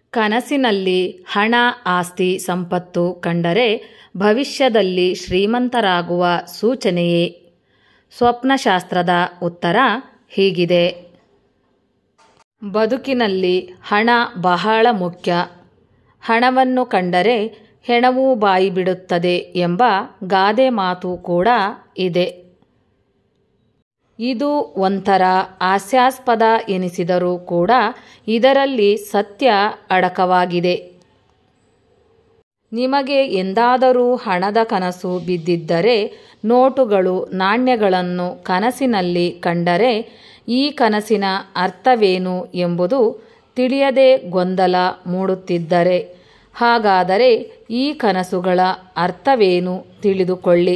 ಕನಸಿನಲ್ಲಿ ಹಣ ಆಸ್ತಿ ಸಂಪತ್ತು ಕಂಡರೆ ಭವಿಷ್ಯದಲ್ಲಿ ಶ್ರೀಮಂತರಾಗುವ ಸೂಚನೆಯೇ ಸ್ವಪ್ನಶಾಸ್ತ್ರದ ಉತ್ತರ ಹೀಗಿದೆ ಬದುಕಿನಲ್ಲಿ ಹಣ ಬಹಳ ಮುಖ್ಯ ಹಣವನ್ನು ಕಂಡರೆ ಹೆಣವೂ ಬಾಯಿ ಬಿಡುತ್ತದೆ ಎಂಬ ಗಾದೆ ಮಾತು ಕೂಡ ಇದೆ ಇದು ಒಂಥರ ಹಾಸ್ಯಾಸ್ಪದ ಎನಿಸಿದರೂ ಕೂಡ ಇದರಲ್ಲಿ ಸತ್ಯ ಅಡಕವಾಗಿದೆ ನಿಮಗೆ ಎಂದಾದರೂ ಹಣದ ಕನಸು ಬಿದ್ದಿದ್ದರೆ ನೋಟುಗಳು ನಾಣ್ಯಗಳನ್ನು ಕನಸಿನಲ್ಲಿ ಕಂಡರೆ ಈ ಕನಸಿನ ಅರ್ಥವೇನು ಎಂಬುದು ತಿಳಿಯದೆ ಗೊಂದಲ ಮೂಡುತ್ತಿದ್ದರೆ ಹಾಗಾದರೆ ಈ ಕನಸುಗಳ ಅರ್ಥವೇನು ತಿಳಿದುಕೊಳ್ಳಿ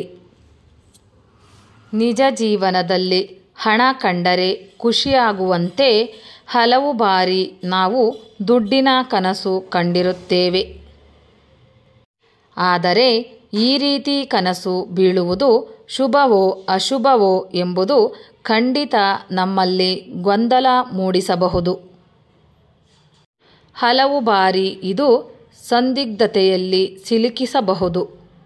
ನಿಜ ಜೀವನದಲ್ಲಿ ಹಣ ಕಂಡರೆ ಖುಷಿಯಾಗುವಂತೆ ಹಲವು ಬಾರಿ ನಾವು ದುಡ್ಡಿನ ಕನಸು ಕಂಡಿರುತ್ತೇವೆ ಆದರೆ ಈ ರೀತಿ ಕನಸು ಬೀಳುವುದು ಶುಭವೋ ಅಶುಭವೋ ಎಂಬುದು ಖಂಡಿತ ನಮ್ಮಲ್ಲಿ ಗೊಂದಲ ಮೂಡಿಸಬಹುದು ಹಲವು ಬಾರಿ ಇದು ಸಂದಿಗ್ಧತೆಯಲ್ಲಿ ಸಿಲುಕಿಸಬಹುದು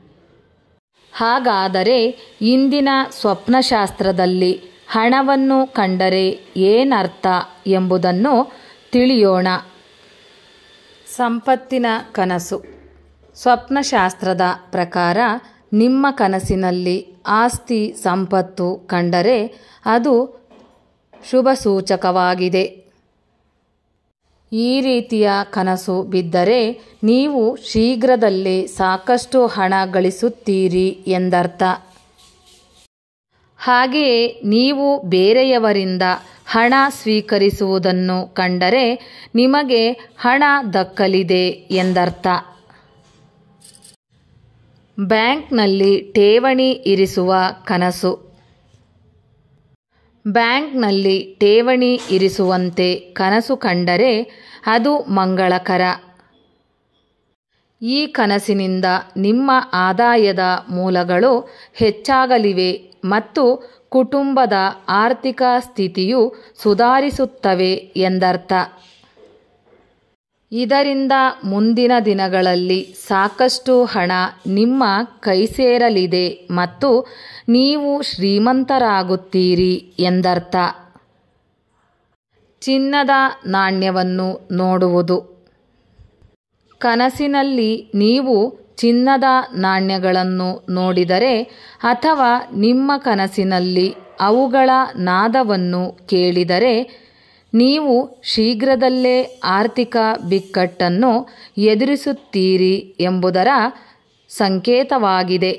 ಹಾಗಾದರೆ ಇಂದಿನ ಸ್ವಪ್ನಶಾಸ್ತ್ರದಲ್ಲಿ ಹಣವನ್ನು ಕಂಡರೆ ಏನರ್ಥ ಎಂಬುದನ್ನು ತಿಳಿಯೋಣ ಸಂಪತ್ತಿನ ಕನಸು ಸ್ವಪ್ನಶಾಸ್ತ್ರದ ಪ್ರಕಾರ ನಿಮ್ಮ ಕನಸಿನಲ್ಲಿ ಆಸ್ತಿ ಸಂಪತ್ತು ಕಂಡರೆ ಅದು ಶುಭ ಸೂಚಕವಾಗಿದೆ ಈ ರೀತಿಯ ಕನಸು ಬಿದ್ದರೆ ನೀವು ಶೀಘ್ರದಲ್ಲೇ ಸಾಕಷ್ಟು ಹಣ ಗಳಿಸುತ್ತೀರಿ ಎಂದರ್ಥ ಹಾಗೆಯೇ ನೀವು ಬೇರೆಯವರಿಂದ ಹಣ ಸ್ವೀಕರಿಸುವುದನ್ನು ಕಂಡರೆ ನಿಮಗೆ ಹಣ ದಕ್ಕಲಿದೆ ಎಂದರ್ಥ ಬ್ಯಾಂಕ್ನಲ್ಲಿ ಠೇವಣಿ ಇರಿಸುವ ಕನಸು ಬ್ಯಾಂಕ್ನಲ್ಲಿ ಠೇವಣಿ ಇರಿಸುವಂತೆ ಕನಸು ಕಂಡರೆ ಅದು ಮಂಗಳಕರ ಈ ಕನಸಿನಿಂದ ನಿಮ್ಮ ಆದಾಯದ ಮೂಲಗಳು ಹೆಚ್ಚಾಗಲಿವೆ ಮತ್ತು ಕುಟುಂಬದ ಆರ್ಥಿಕ ಸ್ಥಿತಿಯು ಸುಧಾರಿಸುತ್ತವೆ ಎಂದರ್ಥ ಇದರಿಂದ ಮುಂದಿನ ದಿನಗಳಲ್ಲಿ ಸಾಕಷ್ಟು ಹಣ ನಿಮ್ಮ ಕೈ ಸೇರಲಿದೆ ಮತ್ತು ನೀವು ಶ್ರೀಮಂತರಾಗುತ್ತೀರಿ ಎಂದರ್ಥ ಚಿನ್ನದ ನಾಣ್ಯವನ್ನು ನೋಡುವುದು ಕನಸಿನಲ್ಲಿ ನೀವು ಚಿನ್ನದ ನಾಣ್ಯಗಳನ್ನು ನೋಡಿದರೆ ಅಥವಾ ನಿಮ್ಮ ಕನಸಿನಲ್ಲಿ ಅವುಗಳ ನಾದವನ್ನು ಕೇಳಿದರೆ ನೀವು ಶೀಘ್ರದಲ್ಲೇ ಆರ್ಥಿಕ ಬಿಕ್ಕಟ್ಟನ್ನು ಎದುರಿಸುತ್ತೀರಿ ಎಂಬುದರ ಸಂಕೇತವಾಗಿದೆ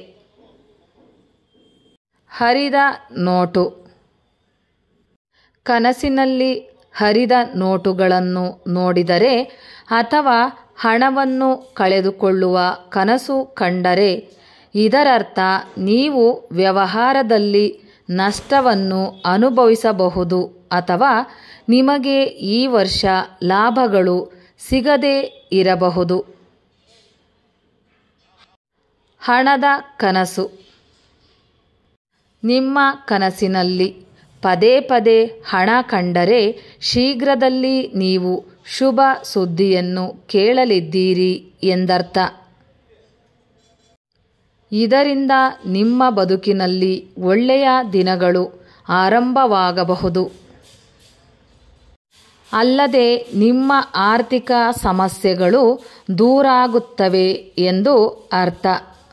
ಹರಿದ ನೋಟು ಕನಸಿನಲ್ಲಿ ಹರಿದ ನೋಟುಗಳನ್ನು ನೋಡಿದರೆ ಅಥವಾ ಹಣವನ್ನು ಕಳೆದುಕೊಳ್ಳುವ ಕನಸು ಕಂಡರೆ ಇದರರ್ಥ ನೀವು ವ್ಯವಹಾರದಲ್ಲಿ ನಷ್ಟವನ್ನು ಅನುಭವಿಸಬಹುದು ಅಥವಾ ನಿಮಗೆ ಈ ವರ್ಷ ಲಾಭಗಳು ಸಿಗದೇ ಇರಬಹುದು ಹಣದ ಕನಸು ನಿಮ್ಮ ಕನಸಿನಲ್ಲಿ ಪದೇ ಪದೇ ಹಣ ಕಂಡರೆ ಶೀಘ್ರದಲ್ಲಿ ನೀವು ಶುಭ ಸುದ್ದಿಯನ್ನು ಕೇಳಲಿದ್ದೀರಿ ಎಂದರ್ಥ ಇದರಿಂದ ನಿಮ್ಮ ಬದುಕಿನಲ್ಲಿ ಒಳ್ಳೆಯ ದಿನಗಳು ಆರಂಭವಾಗಬಹುದು ಅಲ್ಲದೆ ನಿಮ್ಮ ಆರ್ಥಿಕ ಸಮಸ್ಯೆಗಳು ದೂರಾಗುತ್ತವೆ ಎಂದು ಅರ್ಥ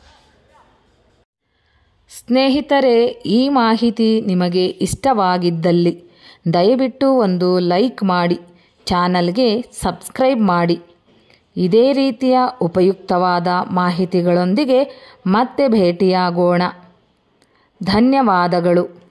ಸ್ನೇಹಿತರೆ ಈ ಮಾಹಿತಿ ನಿಮಗೆ ಇಷ್ಟವಾಗಿದ್ದಲ್ಲಿ ದಯವಿಟ್ಟು ಒಂದು ಲೈಕ್ ಮಾಡಿ ಚಾನಲ್ಗೆ ಸಬ್ಸ್ಕ್ರೈಬ್ ಮಾಡಿ ಇದೇ ರೀತಿಯ ಉಪಯುಕ್ತವಾದ ಮಾಹಿತಿಗಳೊಂದಿಗೆ ಮತ್ತೆ ಭೇಟಿಯಾಗೋಣ ಧನ್ಯವಾದಗಳು